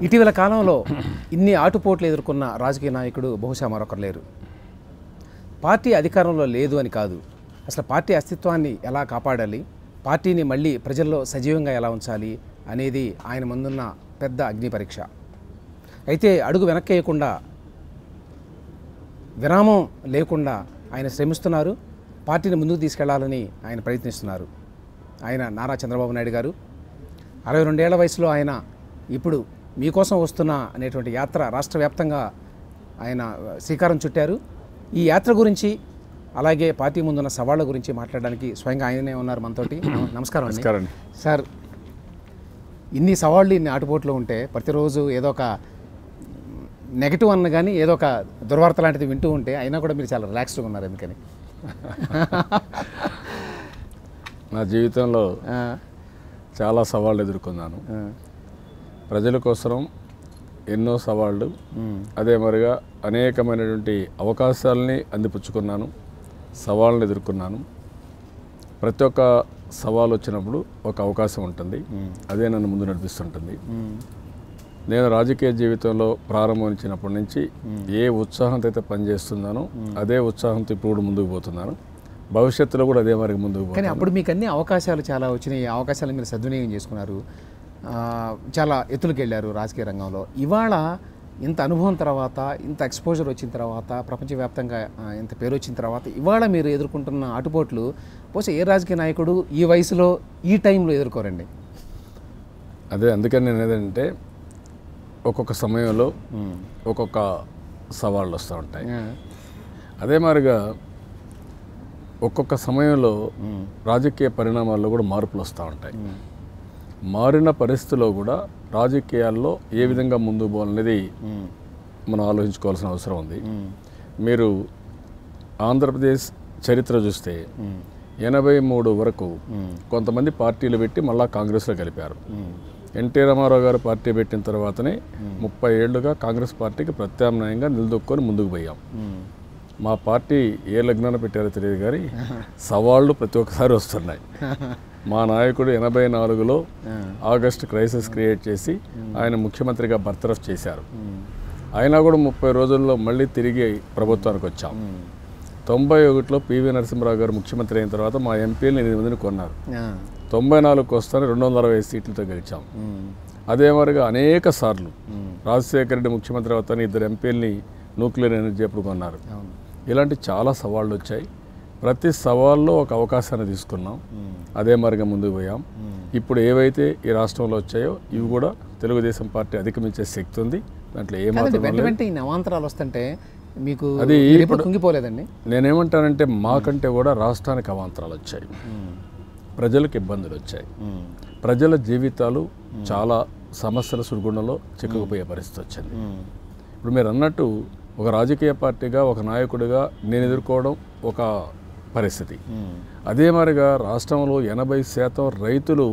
ఇటీవల కాలంలో ఇన్ని ఆటుపోట్లు ఎదుర్కొన్న రాజకీయ నాయకుడు బహుశా మరొకరు లేరు పార్టీ అధికారంలో లేదు అని కాదు అసలు పార్టీ అస్తిత్వాన్ని ఎలా కాపాడాలి పార్టీని మళ్ళీ ప్రజల్లో సజీవంగా ఎలా ఉంచాలి అనేది ఆయన ముందున్న పెద్ద అగ్ని పరీక్ష అయితే అడుగు వెనక్కేయకుండా విరామం లేకుండా ఆయన శ్రమిస్తున్నారు పార్టీని ముందుకు తీసుకెళ్లాలని ఆయన ప్రయత్నిస్తున్నారు ఆయన నారా చంద్రబాబు నాయుడు గారు అరవై రెండేళ్ల వయసులో ఆయన ఇప్పుడు మీకోసం వస్తున్నా అనేటువంటి యాత్ర రాష్ట్ర వ్యాప్తంగా ఆయన శ్రీకారం చుట్టారు ఈ యాత్ర గురించి అలాగే పార్టీ ముందున్న సవాళ్ళ గురించి మాట్లాడడానికి స్వయంగా ఆయననే ఉన్నారు మనతోటి నమ- నమస్కారం అండి నమస్కారం సార్ ఇన్ని సవాళ్ళు ఇన్ని ఆటుపోట్లు ఉంటే ప్రతిరోజు ఏదో ఒక నెగిటివ్ అన్న కానీ ఏదో ఒక దుర్వార్త లాంటిది వింటూ ఉంటే అయినా కూడా మీరు చాలా రిలాక్స్డ్గా ఉన్నారు ఎందుకని నా జీవితంలో ఆ, చాలా సవాళ్ళు ఎదుర్కొన్నాను ఆ, ప్రజల కోసం ఎన్నో సవాళ్ళు ఉమ్, అదే మరిగా అనేకమైనటువంటి అవకాశాలని అందిపుచ్చుకున్నాను సవాళ్ళను ఎదుర్కొన్నాను ప్రతి ఒక్క సవాల్ వచ్చినప్పుడు ఒక అవకాశం ఉంటుంది అదే నన్ను ముందు నడిపిస్తుంటుంది ఉమ్, నేను రాజకీయ జీవితంలో ప్రారంభించినప్పటి నుంచి ఏ ఉత్సాహంతో అయితే పనిచేస్తున్నానో అదే ఉత్సాహంతో ఇప్పుడు కూడా ముందుకు పోతున్నాను భవిష్యత్తులో కూడా అదే మరి ముందుకు కానీ పోతాను అప్పుడు మీకు అన్ని అవకాశాలు చాలా వచ్చినాయి ఈ అవకాశాలను మీరు సద్వినియోగం చేసుకున్నారు ఆ, చాలా ఎత్తులకు వెళ్ళారు రాజకీయ రంగంలో ఇవాళ ఇంత అనుభవం తర్వాత ఇంత ఎక్స్పోజర్ వచ్చిన తర్వాత ప్రపంచవ్యాప్తంగా ఆ, ఇంత పేరు వచ్చిన తర్వాత ఇవాళ మీరు ఎదుర్కొంటున్న అటుపోట్లు బహుశా ఏ రాజకీయ నాయకుడు ఈ వయసులో ఈ టైంలో ఎదుర్కోరండి అదే అందుకని నేను ఏదంటే ఒక్కొక్క సమయంలో ఉమ్. ఒక్కొక్క సవాళ్ళు వస్తూ ఉంటాయి ఆ, అదే మాదిరిగా ఒక్కొక్క సమయంలో ఉమ్, రాజకీయ పరిణామాల్లో కూడా మార్పులు వస్తూ ఉంటాయి ఉమ్, మారిన పరిస్థితిలో కూడా రాజకీయాల్లో ఏ విధంగా ముందుకు పోవాలనేది ఉమ్, మనం ఆలోచించుకోవాల్సిన అవసరం ఉంది ఉమ్, మీరు ఆంధ్రప్రదేశ్ చరిత్ర చూస్తే ఉమ్, ఎనభై మూడు వరకు ఉమ్, కొంతమంది పార్టీలు పెట్టి మళ్ళా కాంగ్రెస్లో కలిపారు ఉమ్, ఎన్టీ రామారావు గారు పార్టీ పెట్టిన తర్వాతనే ముప్పై ఏళ్లుగా కాంగ్రెస్ పార్టీకి ప్రత్యామ్నాయంగా నిలదొక్కొని ముందుకు పోయాం ఉమ్, మా పార్టీ ఏ లగ్నాన పెట్టారో తెలియదు కానీ సవాళ్ళు ప్రతి ఒక్కసారి వస్తున్నాయి మా నాయకుడు ఎనభై నాలుగులో ఆ, ఆగస్టు క్రైసిస్ క్రియేట్ చేసి ఆయన ముఖ్యమంత్రిగా బర్తరఫ్ చేశారు ఉమ్, అయినా కూడా ముప్పై రోజుల్లో మళ్ళీ తిరిగి ప్రభుత్వానికి వచ్చాం ఉమ్, తొంభై ఒకటిలో పివి నరసింహరావు గారు ముఖ్యమంత్రి అయిన తర్వాత మా ఎంపీలు ఎనిమిది మందిని కొన్నారు ఆ, తొంభై నాలుగుకి వస్తానే రెండు వందల అరవై సీట్లతో గెలిచాం ఉమ్, అదే మరిగా అనేక సార్లు ఉమ్, రాజశేఖర రెడ్డి ముఖ్యమంత్రి అవుతాను ఇద్దరు ఎంపీలని న్యూక్లియర్ ఎనర్జీ అప్పుడు కొన్నారు అవును ఇలాంటి చాలా సవాళ్ళు వచ్చాయి ప్రతి సవాల్లో ఒక అవకాశాన్ని తీసుకున్నాం ఉమ్, అదే మరిగా ముందుకు పోయాం ఉమ్. ఇప్పుడు ఏవైతే ఈ రాష్ట్రంలో వచ్చాయో ఇవి కూడా తెలుగుదేశం పార్టీ అధిగమించే శక్తి ఉంది దాంట్లో కాదండి ఏమాత్రం వెంట వెంట ఈ అవాంతరాలు వస్తుంటే మీకు అది మీరు ఎప్పుడు కుంగిపోలేదండి నేనేమంటానంటే మాకంటే కూడా రాష్ట్రానికి అవాంతరాలు వచ్చాయి ప్రజలకు ఇబ్బందులు వచ్చాయి ప్రజల జీవితాలు చాలా సమస్యల సుడిగుండంలో చిక్కుకుపోయే పరిస్థితి వచ్చింది ఇప్పుడు మీరు అన్నట్టు ఒక రాజకీయ పార్టీగా ఒక నాయకుడిగా నేను ఎదుర్కోవడం ఒక పరిస్థితి అదే మరిగా రాష్ట్రంలో ఎనభై శాతం రైతులు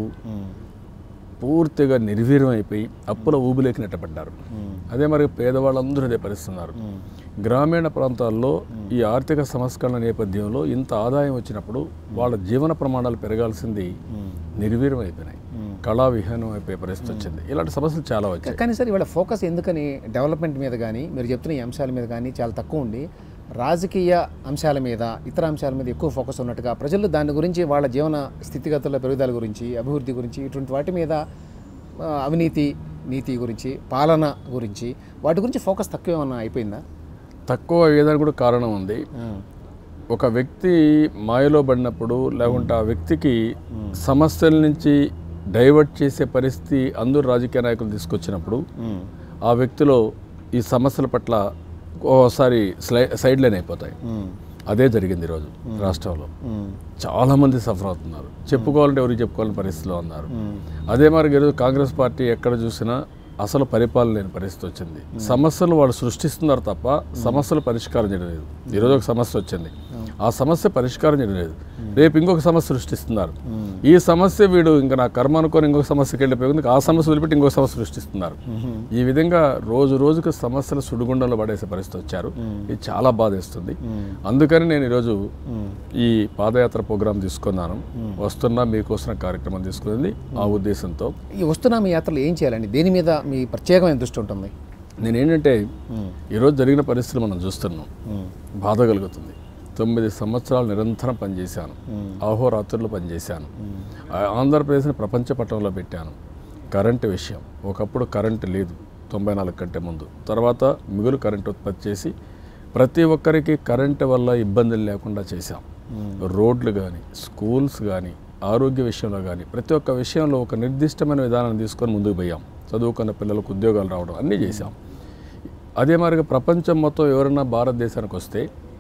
పూర్తిగా నిర్వీర్యం అయిపోయి అప్పుల ఊబిలోకి నెట్టబడ్డారు అదే మరి పేదవాళ్ళందరూ అదే పరిస్తున్నారు గ్రామీణ ప్రాంతాల్లో ఈ ఆర్థిక సంస్కరణ నేపథ్యంలో ఇంత ఆదాయం వచ్చినప్పుడు వాళ్ళ జీవన ప్రమాణాలు పెరగాల్సింది నిర్వీర్యం అయిపోయినాయి కళా విహీనం అయిపోయే పరిస్థితి వచ్చింది ఇలాంటి సమస్యలు చాలా వచ్చాయి కానీ సార్ ఇవాళ ఫోకస్ ఎందుకని డెవలప్మెంట్ మీద కానీ మీరు చెప్తున్న ఈ అంశాల మీద కానీ చాలా తక్కువ ఉండి రాజకీయ అంశాల మీద ఇతర అంశాల మీద ఎక్కువ ఫోకస్ ఉన్నట్టుగా ప్రజలు దాని గురించి వాళ్ళ జీవన స్థితిగతుల పెరుగుదల గురించి అభివృద్ధి గురించి ఇటువంటి వాటి మీద ఆ, అవినీతి నీతి గురించి పాలన గురించి వాటి గురించి ఫోకస్ తక్కువ ఏమన్నా అయిపోయిందా తక్కువ అయ్యేదానికి కూడా కారణం ఉంది ఒక వ్యక్తి మాయలో పడినప్పుడు లేకుంటే ఆ వ్యక్తికి సమస్యల నుంచి డైవర్ట్ చేసే పరిస్థితి అందరూ రాజకీయ నాయకులు తీసుకొచ్చినప్పుడు ఆ వ్యక్తిలో ఈ సమస్యల పట్ల ఓసారి స్లై సైడ్ లైన్ అయిపోతాయి అదే జరిగింది ఈరోజు రాష్ట్రంలో చాలామంది సఫర్ అవుతున్నారు చెప్పుకోవాలంటే ఎవరికి చెప్పుకోవాలని పరిస్థితిలో ఉన్నారు అదే మరి ఈరోజు కాంగ్రెస్ పార్టీ ఎక్కడ చూసినా అసలు పరిపాలన లేని పరిస్థితి వచ్చింది సమస్యలు వాళ్ళు సృష్టిస్తున్నారు తప్ప సమస్యలు పరిష్కారం చేయడం లేదు ఈరోజు ఒక సమస్య వచ్చింది ఆ సమస్య పరిష్కారం చేయడం లేదు రేపు ఇంకొక సమస్య సృష్టిస్తున్నారు ఈ సమస్య వీడు ఇంకా నా కర్మ అనుకొని ఇంకొక సమస్యకి వెళ్ళిపోయింది ఆ సమస్య వదిలిపెట్టి ఇంకొక సమస్య సృష్టిస్తున్నారు ఈ విధంగా రోజు రోజుకు సమస్యల సుడిగుండంలో పడేసే పరిస్థితి వచ్చారు ఇది చాలా బాధేస్తుంది అందుకని నేను ఈరోజు ఈ పాదయాత్ర ప్రోగ్రాం తీసుకున్నాను వస్తున్నా మీకోసం కార్యక్రమం తీసుకుంది ఆ ఉద్దేశంతో ఈ వస్తున్నా మీ యాత్రలో ఏం చేయాలండి దేని మీద మీ ప్రత్యేకమైన దృష్టి ఉంటుంది నేనేంటంటే ఈరోజు జరిగిన పరిస్థితులు మనం చూస్తున్నాం బాధ కలుగుతుంది తొమ్మిది సంవత్సరాలు నిరంతరం పనిచేశాను అహోరాత్రులు పనిచేశాను ఆ- ఆంధ్రప్రదేశ్ని ప్రపంచ పట్టణంలో పెట్టాను కరెంటు విషయం ఒకప్పుడు కరెంటు లేదు తొంభై నాలుగు కంటే ముందు తర్వాత మిగులు కరెంటు ఉత్పత్తి చేసి ప్రతి ఒక్కరికి కరెంటు వల్ల ఇబ్బందులు లేకుండా చేశాం రోడ్లు కానీ స్కూల్స్ కానీ ఆరోగ్య విషయంలో కానీ ప్రతి ఒక్క విషయంలో ఒక నిర్దిష్టమైన విధానం తీసుకొని ముందుకు పోయాం చదువుకున్న పిల్లలకు ఉద్యోగాలు రావడం అన్నీ చేశాం అదే మాదిరిగా ప్రపంచం మొత్తం ఎవరైనా భారతదేశానికి వస్తే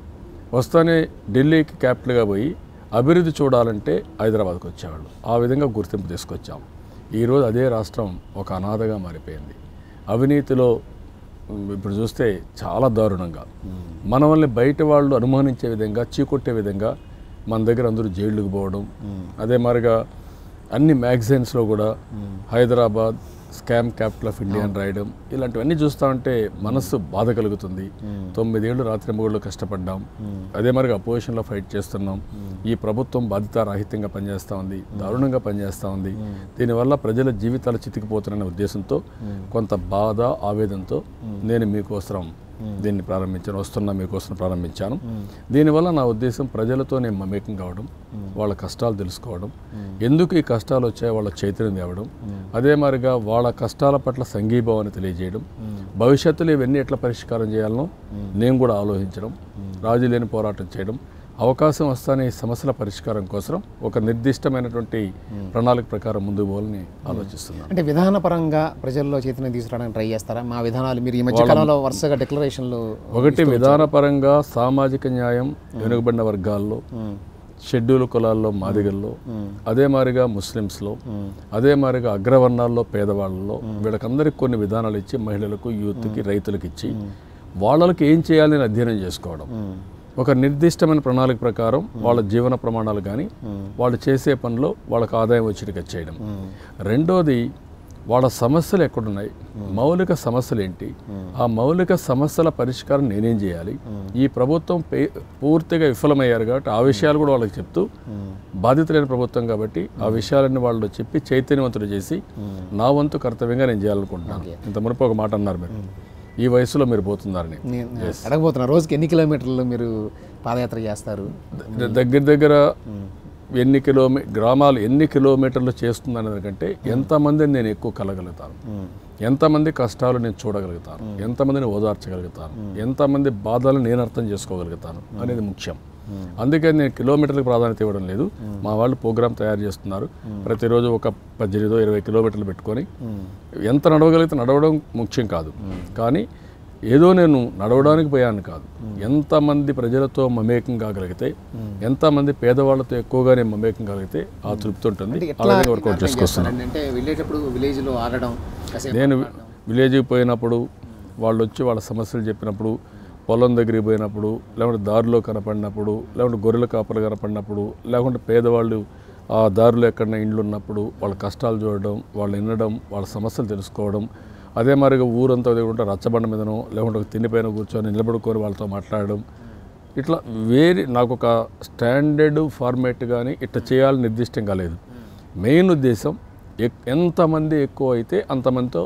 వస్తానే ఢిల్లీకి క్యాపిటల్గా పోయి అభివృద్ధి చూడాలంటే హైదరాబాద్కి వచ్చేవాళ్ళు ఆ విధంగా గుర్తింపు తీసుకొచ్చాం ఈరోజు అదే రాష్ట్రం ఒక అనాథగా మారిపోయింది అవినీతిలో ఉమ్, ఇప్పుడు చూస్తే చాలా దారుణంగా మనల్ని బయట వాళ్ళు అనుమానించే విధంగా చీకొట్టే విధంగా మన దగ్గర అందరూ జైళ్ళకు పోవడం అదే మాదిరిగా అన్ని మ్యాగజైన్స్లో కూడా Hyderabad scam capital of India అని రాయడం ఇలాంటివన్నీ చూస్తూ ఉంటే మనస్సు బాధ కలుగుతుంది తొమ్మిదేళ్ళు రాత్రి మూడు కష్టపడ్డాం అదే మరిగా అపోజిషన్లో ఫైట్ చేస్తున్నాం ఈ ప్రభుత్వం బాధ్యతారాహిత్యంగా పనిచేస్తూ ఉంది దారుణంగా పనిచేస్తూ ఉంది దీనివల్ల ప్రజల జీవితాలు చితికిపోతున్న ఉద్దేశంతో కొంత బాధ ఆవేదనతో నేను మీకోసం దీన్ని ప్రారంభించాను వస్తున్నా మీకోసం ప్రారంభించాను దీనివల్ల నా ఉద్దేశం ప్రజలతో నేను మమేకం కావడం వాళ్ళ కష్టాలు తెలుసుకోవడం ఎందుకు ఈ కష్టాలు వచ్చాయో వాళ్ళ చైతన్యం తేవడం అదే మాదిరిగా వాళ్ళ కష్టాల పట్ల సంఘీభావాన్ని తెలియజేయడం భవిష్యత్తులో ఇవన్నీ ఎట్లా పరిష్కారం చేయాలనో నేను కూడా ఆలోచించడం రాజీ లేని పోరాటం చేయడం అవకాశం వస్తానే ఈ సమస్యల పరిష్కారం కోసం ఒక నిర్దిష్టమైనటువంటి ప్రణాళిక ప్రకారం ముందుకు పోవాలని ఆలోచిస్తున్నాను అంటే విధానపరంగా ప్రజల్లో చైతన్యం తీసుకురావడానికి ట్రై చేస్తారా మా విధానాలు మీరు ఈ మధ్య కాలంలో వరుసగా డిక్లరేషన్లు ఒకటి విధానపరంగా సామాజిక న్యాయం వెనుకబడిన వర్గాల్లో షెడ్యూల్ కులాల్లో మాదిగల్లో అదే మాదిరిగా ముస్లిమ్స్లో అదే మాదిరిగా అగ్రవర్ణాల్లో పేదవాళ్ళలో వీళ్ళకందరికి కొన్ని విధానాలు ఇచ్చి మహిళలకు యూత్కి రైతులకు ఇచ్చి వాళ్ళకి ఏం చేయాలని అధ్యయనం చేసుకోవడం ఒక నిర్దిష్టమైన ప్రణాళిక ప్రకారం వాళ్ళ జీవన ప్రమాణాలు కానీ వాళ్ళు చేసే పనిలో వాళ్ళకి ఆదాయం వచ్చేట్టుగా చేయడం రెండోది వాళ్ళ సమస్యలు ఎక్కడున్నాయి మౌలిక సమస్యలు ఏంటి ఆ మౌలిక సమస్యల పరిష్కారం నేనేం చేయాలి ఈ ప్రభుత్వం పే- పూర్తిగా విఫలమయ్యారు కాబట్టి ఆ విషయాలు కూడా వాళ్ళకి చెప్తూ బాధ్యత లేని ప్రభుత్వం కాబట్టి ఆ విషయాలన్నీ వాళ్ళు చెప్పి చైతన్యవంతులు చేసి నా వంతు కర్తవ్యంగా నేను చేయాలనుకుంటున్నాను ఇంత మునుపు ఒక మాట అన్నారు మీరు ఈ వయసులో మీరు పోతున్నారని నేను అడగబోతున్నా రోజుకి ఎన్ని కిలోమీటర్లు మీరు పాదయాత్ర చేస్తారు ద- దగ్గర దగ్గర ఎన్ని కిలోమీ గ్రామాలు ఎన్ని కిలోమీటర్లు చేస్తుందనే కంటే ఎంతమందిని నేను ఎక్కువ కలగలుగుతాను ఎంతమంది కష్టాలు నేను చూడగలుగుతాను ఎంతమందిని ఓదార్చగలుగుతాను ఎంతమంది బాధలు నేను అర్థం చేసుకోగలుగుతాను అనేది ముఖ్యం అందుకని నేను కిలోమీటర్లకు ప్రాధాన్యత ఇవ్వడం లేదు మా వాళ్ళు ప్రోగ్రామ్ తయారు చేస్తున్నారు ప్రతిరోజు ఒక పద్దెనిమిదో ఇరవై కిలోమీటర్లు పెట్టుకొని ఎంత నడవగలిగితే నడవడం ముఖ్యం కాదు కానీ ఏదో నేను నడవడానికి పోయాను కాదు ఎంతమంది ప్రజలతో మమేకం కాగలిగితే ఎంతమంది పేదవాళ్ళతో ఎక్కువగా నేను మమేకం కాగలిగితే ఆ తృప్తి ఉంటుంది ఆ విధంగా వర్కౌట్ చేసుకొస్తున్నాను అంటే వెళ్ళేటప్పుడు విలేజ్లో ఆగడం కాసేపు నేను విలేజ్కి పోయినప్పుడు వాళ్ళు వచ్చి వాళ్ళ సమస్యలు చెప్పినప్పుడు పొలం దగ్గరికి పోయినప్పుడు లేకుంటే దారిలో కనపడినప్పుడు లేకుంటే గొర్రెల కాపలు కనపడినప్పుడు లేకుంటే పేదవాళ్ళు ఆ దారిలో ఎక్కడైనా ఇండ్లు ఉన్నప్పుడు వాళ్ళ కష్టాలు చూడడం వాళ్ళు వినడం వాళ్ళ సమస్యలు తెలుసుకోవడం అదే మరిగా ఊరంతా లేకుంటే రచ్చబండ మీదనో లేకుంటే ఒక తిండిపైన కూర్చొని నిలబడుకొని వాళ్ళతో మాట్లాడడం ఇట్లా వేరే నాకు ఒక స్టాండర్డ్ ఫార్మేట్ కానీ ఇట్లా చేయాలని నిర్దిష్టంగా లేదు మెయిన్ ఉద్దేశం ఎక్- ఎంతమంది ఎక్కువ అయితే అంతమందితో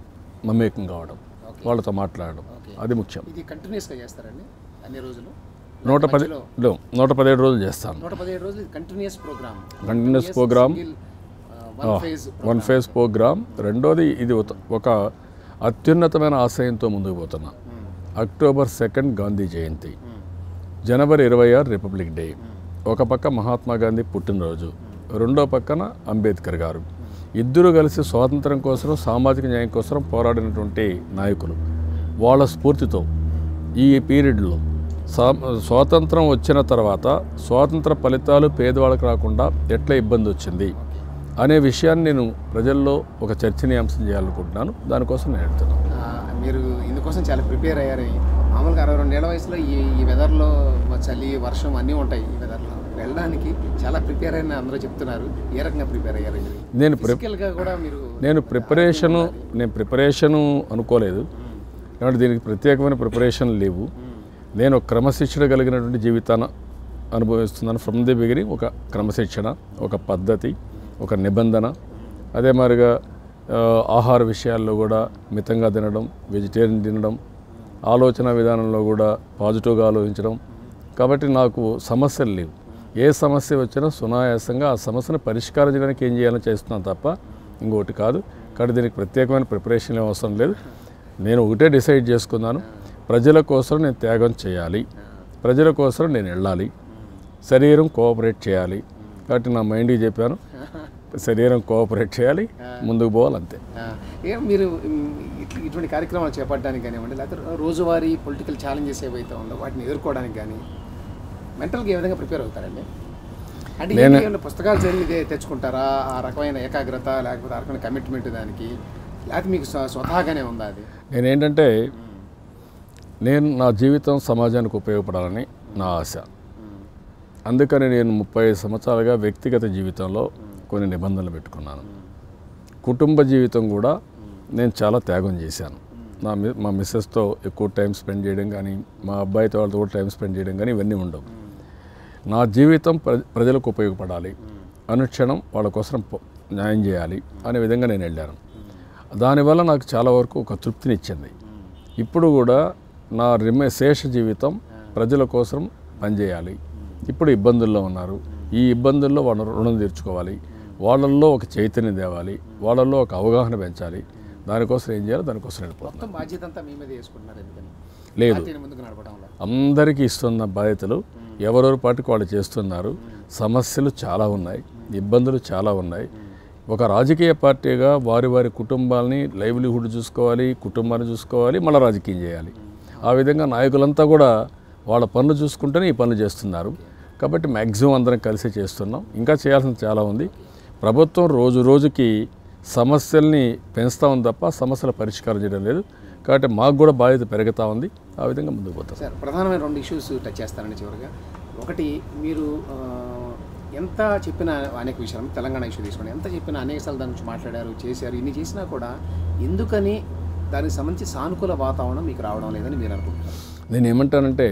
మమేకం కావడం వాళ్ళతో మాట్లాడడం అది ముఖ్యం ఇది కంటిన్యూస్గా చేస్తారండి అన్ని రోజులు నూట పది లో, నూట పదిహేడు రోజులు చేస్తాను నూట పదిహేడు రోజులు ఇది continuous program continuous program one phase one phase program రెండోది ఇది ఒక- ఒక అత్యున్నతమైన ఆశయంతో ముందుకు పోతున్నా అక్టోబర్ సెకండ్ గాంధీ జయంతి జనవరి ఇరవై ఆరు రిపబ్లిక్ డే ఒక పక్క మహాత్మా గాంధీ పుట్టినరోజు రెండో పక్కన అంబేద్కర్ గారు ఇద్దరు కలిసి స్వాతంత్రం కోసం సామాజిక న్యాయం కోసం పోరాడినటువంటి నాయకులు వాళ్ళ స్ఫూర్తితో ఈ పీరియడ్లో సా స్వాతంత్రం వచ్చిన తర్వాత స్వాతంత్ర ఫలితాలు పేదవాళ్ళకి రాకుండా ఎట్లా ఇబ్బంది వచ్చింది అనే విషయాన్ని నేను ప్రజల్లో ఒక చర్చనీయాంశం చేయాలనుకుంటున్నాను దానికోసం నేను వెళ్తున్నాను మీరు ఇందుకోసం చాలా ప్రిపేర్ అయ్యారు మామూలుగా అరవై రెండేళ్ల వయసులో ఈ ఈ వెదర్లో చలి వర్షం అన్నీ ఉంటాయి ఈ వెదర్లో వెళ్ళడానికి చాలా ప్రిపేర్ అయిన అందరూ చెప్తున్నారు ఏ రకంగా ప్రిపేర్ అయ్యారు మీరు నేను ప్రి ఫిజికల్గా కూడా మీరు నేను ప్రిపరేషను నేను ప్రిపరేషను అనుకోలేదు కాబట్టి దీనికి ప్రత్యేకమైన ప్రిపరేషన్ లేవు నేను ఒక క్రమశిక్షణ కలిగినటువంటి జీవితాన్ని అనుభవిస్తున్నాను ఫ్రమ్ ది బిగినింగ్ ఒక క్రమశిక్షణ ఒక పద్ధతి ఒక నిబంధన అదే మాదిరిగా ఆ, ఆహార విషయాల్లో కూడా మితంగా తినడం వెజిటేరియన్ తినడం ఆలోచన విధానంలో కూడా పాజిటివ్గా ఆలోచించడం కాబట్టి నాకు సమస్యలు లేవు ఏ సమస్య వచ్చినా సునాయాసంగా ఆ సమస్యను పరిష్కారం చేయడానికి ఏం చేయాలో చేస్తున్నాను తప్ప ఇంకొకటి కాదు కాబట్టి దీనికి ప్రత్యేకమైన ప్రిపరేషన్ ఏం అవసరం లేదు నేను ఒకటే డిసైడ్ చేసుకున్నాను ప్రజల కోసం నేను త్యాగం చేయాలి ప్రజల కోసం నేను వెళ్ళాలి శరీరం కోఆపరేట్ చేయాలి కాబట్టి నా మైండ్కి చెప్పాను శరీరం కోఆపరేట్ చేయాలి ముందుకు పోవాలి అంతే ఆ, ఏ మీరు మ్, ఇట్- ఇటువంటి కార్యక్రమాలు చేపట్టడానికి కానివ్వండి లేకపోతే రోజువారీ పొలిటికల్ ఛాలెంజెస్ ఏవైతే ఉందో వాటిని ఎదుర్కోవడానికి కానీ మెంటల్గా ఏ విధంగా ప్రిపేర్ అవుతారండి అంటే ఏంటి, ఏమైనా పుస్తకాలు చదివి ఇదే తెచ్చుకుంటారా ఆ రకమైన ఏకాగ్రత లేకపోతే ఆ రకమైన కమిట్మెంట్ దానికి లేకపోతే మీకు స్వ- స్వతహాగానే ఉందా అది నేనేంటంటే నేను నా జీవితం సమాజానికి ఉపయోగపడాలని నా ఆశ అందుకని నేను ముప్పై ఐదు సంవత్సరాలుగా వ్యక్తిగత జీవితంలో కొన్ని నిబంధనలు పెట్టుకున్నాను కుటుంబ జీవితం కూడా నేను చాలా త్యాగం చేశాను నా మి మా మిస్సెస్తో ఎక్కువ టైం స్పెండ్ చేయడం కానీ మా అబ్బాయితో వాళ్ళతో కూడా టైం స్పెండ్ చేయడం కానీ ఇవన్నీ ఉండవు నా జీవితం ప్ర ప్రజలకు ఉపయోగపడాలి అనుక్షణం వాళ్ళ కోసం ప- న్యాయం చేయాలి అనే విధంగా నేను వెళ్ళాను దానివల్ల నాకు చాలా వరకు ఒక తృప్తినిచ్చింది ఇప్పుడు కూడా నా రిమే శేష జీవితం ప్రజల కోసం పనిచేయాలి ఇప్పుడు ఇబ్బందుల్లో ఉన్నారు ఈ ఇబ్బందుల్లో వాళ్ళ రుణం తీర్చుకోవాలి వాళ్ళల్లో ఒక చైతన్యం తేవాలి వాళ్ళల్లో ఒక అవగాహన పెంచాలి దానికోసం ఏం చేయాలి దానికోసం వెళ్ళిపోతాను మొత్తం బాధ్యత అంతా మీ మీద వేసుకుంటున్నారు ఎందుకని లేదు పార్టీని ముందుకు నడపడంలో అందరికీ ఇస్తున్న బాధ్యతలు ఎవరెవరి పాటికి వాళ్ళు చేస్తున్నారు సమస్యలు చాలా ఉన్నాయి ఇబ్బందులు చాలా ఉన్నాయి ఒక రాజకీయ పార్టీగా వారి వారి కుటుంబాలని లైవ్లీహుడ్ చూసుకోవాలి కుటుంబాన్ని చూసుకోవాలి మళ్ళీ రాజకీయం చేయాలి ఆ విధంగా నాయకులంతా కూడా వాళ్ళ పనులు చూసుకుంటూనే ఈ పనులు చేస్తున్నారు కాబట్టి మ్యాక్సిమం అందరం కలిసి చేస్తున్నాం ఇంకా చేయాల్సింది చాలా ఉంది ప్రభుత్వం రోజు రోజుకి సమస్యల్ని పెంచుతా ఉంది తప్ప సమస్యల పరిష్కారం చేయడం లేదు కాబట్టి మాకు కూడా బాధ్యత పెరుగుతూ ఉంది ఆ విధంగా ముందుకు పోతాం సార్ ప్రధానమైన రెండు ఇష్యూస్ టచ్ చేస్తానండి చివరిగా ఒకటి మీరు ఆ, ఎంత చెప్పిన అనేక విషయాలు తెలంగాణ ఇష్యూ తీసుకోండి ఎంత చెప్పినా అనేక సార్లు దాని గురించి మాట్లాడారు చేశారు ఇన్ని చేసినా కూడా ఎందుకని దానికి సంబంధించి సానుకూల వాతావరణం మీకు రావడం లేదని మీరు అనుకుంటున్నారు నేను ఏమంటానంటే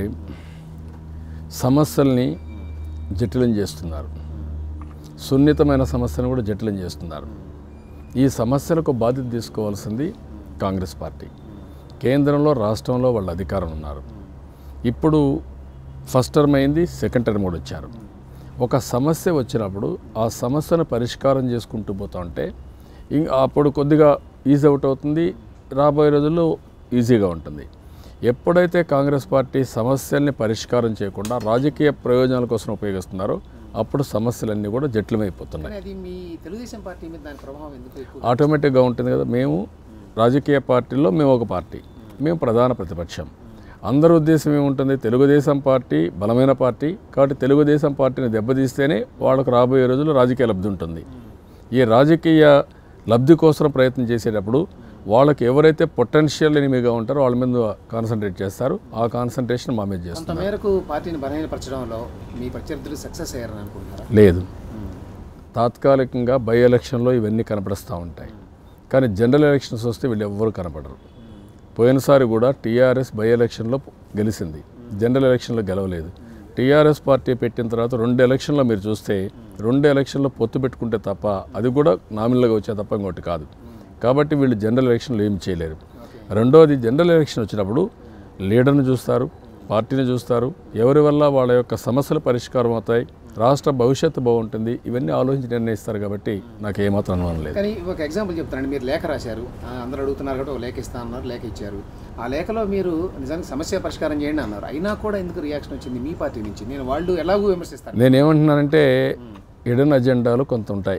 సమస్యల్ని జటిలం చేస్తున్నారు సున్నితమైన సమస్యను కూడా జటిలం చేస్తున్నారు ఈ సమస్యలకు బాధ్యత తీసుకోవాల్సింది కాంగ్రెస్ పార్టీ కేంద్రంలో రాష్ట్రంలో వాళ్ళ అధికారం ఉన్నారు ఇప్పుడు ఫస్ట్ టర్మ్ అయింది సెకండ్ టర్మ్ కూడా వచ్చారు ఒక సమస్య వచ్చినప్పుడు ఆ సమస్యను పరిష్కారం చేసుకుంటూ పోతా ఉంటే ఇంక అప్పుడు కొద్దిగా ఈజీ అవుట్ అవుతుంది రాబోయే రోజుల్లో ఈజీగా ఉంటుంది ఎప్పుడైతే కాంగ్రెస్ పార్టీ సమస్యల్ని పరిష్కారం చేయకుండా రాజకీయ ప్రయోజనాల కోసం ఉపయోగిస్తున్నారో అప్పుడు సమస్యలన్నీ కూడా జటిలమైపోతున్నాయి కానీ అది మీ తెలుగుదేశం పార్టీ మీద దాని ప్రభావం ఎందుకు ఎక్కువ ఆటోమేటిక్గా ఉంటుంది కదా మేము రాజకీయ పార్టీల్లో మేము ఒక పార్టీ మేము ప్రధాన ప్రతిపక్షం అందరి ఉద్దేశం ఏముంటుంది తెలుగుదేశం పార్టీ బలమైన పార్టీ కాబట్టి తెలుగుదేశం పార్టీని దెబ్బతీస్తేనే వాళ్ళకు రాబోయే రోజుల్లో రాజకీయ లబ్ధి ఉంటుంది ఈ రాజకీయ లబ్ధి కోసం ప్రయత్నం చేసేటప్పుడు వాళ్ళకి ఎవరైతే పొటెన్షియల్ ఎనిమిగా ఉంటారో వాళ్ళ మీద కాన్సన్ట్రేట్ చేస్తారు ఆ కాన్సన్ట్రేషన్ మా మీద చేస్తారు కొంత మేరకు పార్టీని బలహీనపరచడంలో మీ ప్రత్యర్థులు సక్సెస్ అయ్యారని అనుకుంటున్నారా లేదు తాత్కాలికంగా బై ఎలక్షన్లో ఇవన్నీ కనపడుస్తూ ఉంటాయి కానీ జనరల్ ఎలక్షన్స్ వస్తే వీళ్ళు ఎవ్వరు కనపడరు పోయినసారి కూడా టీఆర్ఎస్ బై ఎలక్షన్లో గెలిచింది జనరల్ ఎలక్షన్లో గెలవలేదు టీఆర్ఎస్ పార్టీ పెట్టిన తర్వాత రెండు ఎలక్షన్లో మీరు చూస్తే రెండు ఎలక్షన్లో పొత్తు పెట్టుకుంటే తప్ప అది కూడా నామినల్గా వచ్చే తప్ప ఇంకోటి కాదు కాబట్టి వీళ్ళు జనరల్ ఎలక్షన్లో ఏం చేయలేరు రెండోది జనరల్ ఎలక్షన్ వచ్చినప్పుడు లీడర్ని చూస్తారు పార్టీని చూస్తారు ఎవరి వల్ల వాళ్ళ యొక్క సమస్యలు పరిష్కారం అవుతాయి రాష్ట్ర భవిష్యత్తు బాగుంటుంది ఇవన్నీ ఆలోచించి నిర్ణయిస్తారు కాబట్టి నాకు ఏమాత్రం అనుమానం లేదు కానీ ఒక ఎగ్జాంపుల్ చెప్తానండి మీరు లేఖ రాశారు ఆ, అందరూ అడుగుతున్నారు కాబట్టి ఒక లేఖ ఇస్తా అన్నారు లేఖ ఇచ్చారు ఆ లేఖలో మీరు నిజానికి సమస్య పరిష్కారం చేయండి అన్నారు అయినా కూడా ఎందుకు రియాక్షన్ వచ్చింది మీ పార్టీ నుంచి నేను వాళ్ళు ఎలాగూ విమర్శిస్తాను నేనేమంటున్నానంటే హిడెన్ అజెండాలు కొంత ఉంటాయి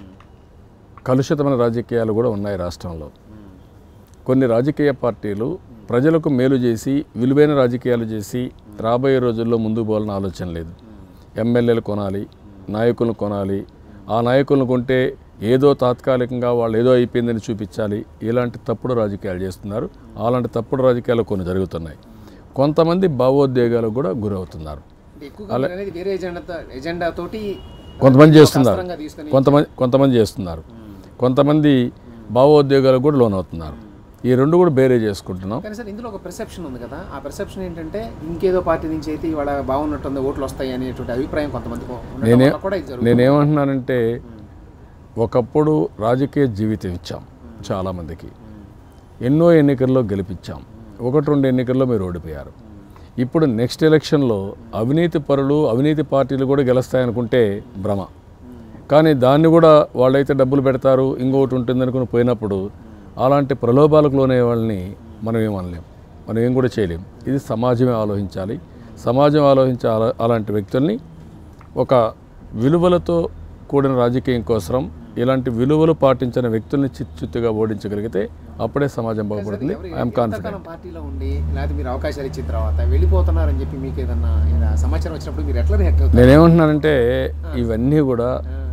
కలుషితమైన రాజకీయాలు కూడా ఉన్నాయి రాష్ట్రంలో కొన్ని రాజకీయ పార్టీలు ప్రజలకు మేలు చేసి విలువైన రాజకీయాలు చేసి రాబోయే రోజుల్లో ముందుకు పోవాలని ఆలోచన లేదు ఎమ్మెల్యేలు కొనాలి నాయకులను కొనాలి ఆ నాయకులను కొంటే ఏదో తాత్కాలికంగా వాళ్ళు ఏదో అయిపోయిందని చూపించాలి ఇలాంటి తప్పుడు రాజకీయాలు చేస్తున్నారు అలాంటి తప్పుడు రాజకీయాలు కొన్ని జరుగుతున్నాయి కొంతమంది భావోద్వేగాలకు కూడా గురవుతున్నారు అంటే ఎక్కువగా మీరు అనేది వేరే ఎజెండా ఎజెండా తోటి కొంతమంది చేస్తున్నారు అస్త్రంగా తీసుకొని కొంతమంది కొంతమంది చేస్తున్నారు కొంతమంది భావోద్వేగాలకు కూడా లోనవుతున్నారు ఈ రెండు కూడా బేరే చేసుకుంటున్నాం కానీ సార్ ఇందులో ఒక పెర్సెప్షన్ ఉంది కదా ఆ పెర్సెప్షన్ ఏంటంటే ఇంకేదో పార్టీ నుంచి అయితే ఇవాళ బాగున్నట్టుంది ఓట్లు వస్తాయి అనేటువంటి అభిప్రాయం కొంతమందికి ఉండడం నేనే వల్ల కూడా ఇది జరుగుతుంది నేనేమంటున్నానంటే ఒకప్పుడు రాజకీయ జీవితం ఇచ్చాం మ్మ్. చాలామందికి ఎన్నో ఎన్నికల్లో గెలిపించాం ఒకటి రెండు ఎన్నికల్లో మీరు ఓడిపోయారు ఇప్పుడు నెక్స్ట్ ఎలక్షన్లో అవినీతి పరులు అవినీతి పార్టీలు కూడా గెలుస్తాయనుకుంటే భ్రమ కానీ దాన్ని కూడా వాళ్ళైతే డబ్బులు పెడతారు ఇంకొకటి ఉంటుంది అనుకుని పోయినప్పుడు అలాంటి ప్రలోభాలకు లోనే వాళ్ళని మనం ఏమనలేం మనం ఏం కూడా చేయలేం ఇది సమాజమే ఆలోచించాలి సమాజం ఆలోచించే అలా అలాంటి వ్యక్తుల్ని ఒక విలువలతో కూడిన రాజకీయం కోసం ఇలాంటి విలువలు పాటించిన వ్యక్తుల్ని చిచ్చుత్తుగా ఓడించగలిగితే అప్పుడే సమాజం బాగుపడుతుంది ఐఎమ్ కాన్ఫిడెంట్ ఎంతకాలం పార్టీలో ఉండి లేకపోతే మీరు అవకాశాలు ఇచ్చిన తర్వాత వెళ్ళిపోతున్నారని చెప్పి మీకు ఏదన్నా ఇలా సమాచారం వచ్చినప్పుడు మీరు ఎట్లా రియాక్ట్ అవుతారు నేనేమంటున్నానంటే ఇవన్నీ కూడా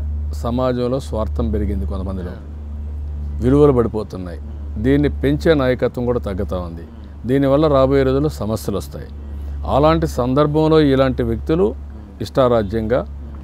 సమాజంలో స్వార్థం పెరిగింది కొంతమందిలో విలువలు పడిపోతున్నాయి దీన్ని పెంచే నాయకత్వం కూడా తగ్గుతూ ఉంది దీనివల్ల రాబోయే రోజుల్లో సమస్యలు వస్తాయి అలాంటి సందర్భంలో ఇలాంటి వ్యక్తులు ఇష్టారాజ్యంగా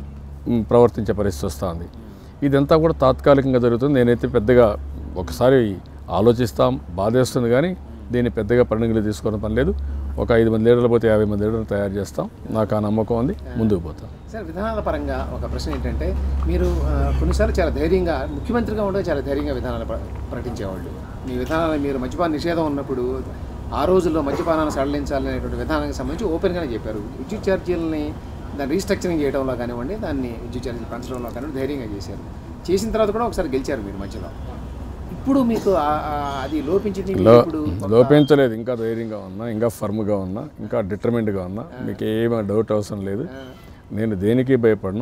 మ్, ప్రవర్తించే పరిస్థితి వస్తుంది ఇదంతా కూడా తాత్కాలికంగా జరుగుతుంది నేనైతే పెద్దగా ఒకసారి ఆలోచిస్తాం బాధేస్తుంది కానీ దీన్ని పెద్దగా పరిణిగులు తీసుకోవడం పని లేదు ఒక ఐదు మంది లీడర్లు పోతే యాభై మంది లీడర్లు తయారు చేస్తాం నాకు ఆ నమ్మకం ఉంది ముందుకు పోతాం సార్ విధానాల పరంగా ఒక ప్రశ్న ఏంటంటే మీరు ఆ, కొన్నిసార్లు చాలా ధైర్యంగా ముఖ్యమంత్రిగా ఉండగా చాలా ధైర్యంగా విధానాలు ప్ర- ప్రకటించేవాళ్ళు మీ విధానాలు మీరు మద్యపాన నిషేధం ఉన్నప్పుడు ఆ రోజుల్లో మద్యపానాన్ని సడలించాలనేటువంటి విధానానికి సంబంధించి ఓపెన్గానే చెప్పారు విద్యుత్ ఛార్జీలని దాన్ని రీస్ట్రక్చరింగ్ చేయడంలో కానివ్వండి దాన్ని విద్యుత్ ఛార్జీలు పెంచడంలో కానివ్వండి ధైర్యంగా చేశారు చేసిన తర్వాత కూడా ఒకసారి గెలిచారు మీరు మధ్యలో ఇప్పుడు మీకు ఆ- ఆ అది లోపించింది మీకు లో ఇప్పుడు లోపించలేదు ఇంకా ధైర్యంగా ఉన్నా ఇంకా ఫర్మ్గా ఉన్నా ఇంకా డిటర్మెంట్గా ఉన్నా మీకు ఏమీ డౌట్ అవసరం లేదు నేను దేనికి భయపడను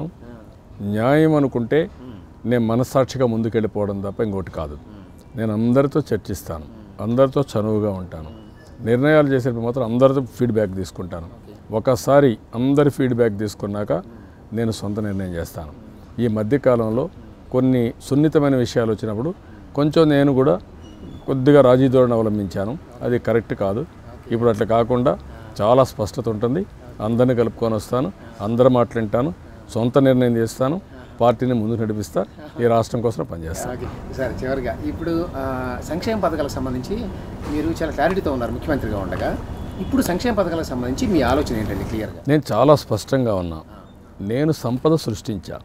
న్యాయం అనుకుంటే నేను మనస్సాక్షిగా ముందుకెళ్ళిపోవడం తప్ప ఇంకోటి కాదు నేను అందరితో చర్చిస్తాను అందరితో చనువుగా ఉంటాను నిర్ణయాలు చేసేటప్పుడు మాత్రం అందరితో ఫీడ్బ్యాక్ తీసుకుంటాను ఒకసారి అందరి ఫీడ్బ్యాక్ తీసుకున్నాక నేను సొంత నిర్ణయం చేస్తాను ఈ మధ్యకాలంలో కొన్ని సున్నితమైన విషయాలు వచ్చినప్పుడు కొంచెం నేను కూడా కొద్దిగా రాజీ ధోరణి అవలంబించాను అది కరెక్ట్ కాదు ఇప్పుడు అట్లా కాకుండా చాలా స్పష్టత ఉంటుంది అందరిని కలుపుకొని వస్తాను అందరి మాటలు వింటాను సొంత నిర్ణయం చేస్తాను పార్టీని ముందుకు నడిపిస్తా ఈ రాష్ట్రం కోసం పనిచేస్తాను ఓకే సార్ చివరిగా ఇప్పుడు ఆ, సంక్షేమ పథకాలకు సంబంధించి మీరు చాలా క్లారిటీతో ఉన్నారు ముఖ్యమంత్రిగా ఉండగా ఇప్పుడు సంక్షేమ పథకాలకు సంబంధించి మీ ఆలోచన ఏంటండి క్లియర్గా నేను చాలా స్పష్టంగా ఉన్నా నేను సంపద సృష్టించా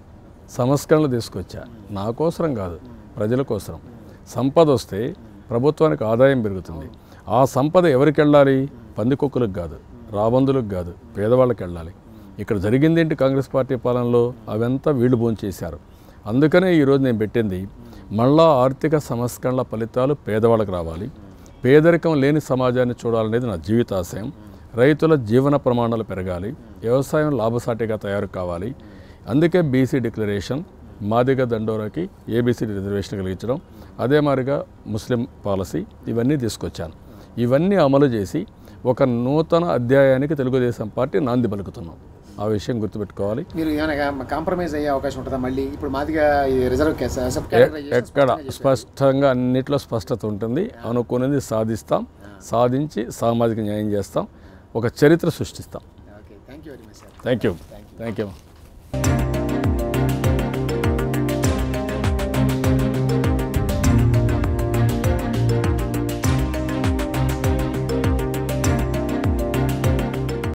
సంస్కరణలు తీసుకొచ్చా నా కోసరం కాదు ప్రజల కోసరం సంపద వస్తే ప్రభుత్వానికి ఆదాయం పెరుగుతుంది ఆ సంపద ఎవరికి వెళ్ళాలి పందికొక్కులకు కాదు రాబందులకు కాదు పేదవాళ్ళకి వెళ్ళాలి ఇక్కడ జరిగింది ఏంటి కాంగ్రెస్ పార్టీ పాలనలో అవంతా వీళ్ళు భోంచేశారు అందుకనే ఈరోజు నేను పెట్టింది మళ్ళా ఆర్థిక సంస్కరణల ఫలితాలు పేదవాళ్ళకి రావాలి పేదరికం లేని సమాజాన్ని చూడాలనేది నా జీవితాశయం రైతుల జీవన ప్రమాణాలు పెరగాలి వ్యవసాయం లాభసాటిగా తయారు కావాలి అందుకే బీసీ డిక్లరేషన్ మాదిగ దండోరాకి ఏబీసీ రిజర్వేషన్ కలిగించడం అదే మాదిరిగా ముస్లిం పాలసీ ఇవన్నీ తీసుకొచ్చాను ఇవన్నీ అమలు చేసి ఒక నూతన అధ్యాయానికి తెలుగుదేశం పార్టీ నాంది పలుకుతున్నాం ఆ విషయం గుర్తుపెట్టుకోవాలి మీరు ఏమైనా కాంప్రమైజ్ అయ్యే అవకాశం ఉంటుందా మళ్ళీ ఇప్పుడు మాదిగా ఈ రిజర్వ్ కేసు సబ్ కేటగరైజేషన్ ఎక్కడ స్పష్టంగా అన్నిట్లో స్పష్టత ఉంటుంది అనుకున్నది సాధిస్తాం సాధించి సామాజిక న్యాయం చేస్తాం ఒక చరిత్ర సృష్టిస్తాం okay thank you very much sir thank you thank you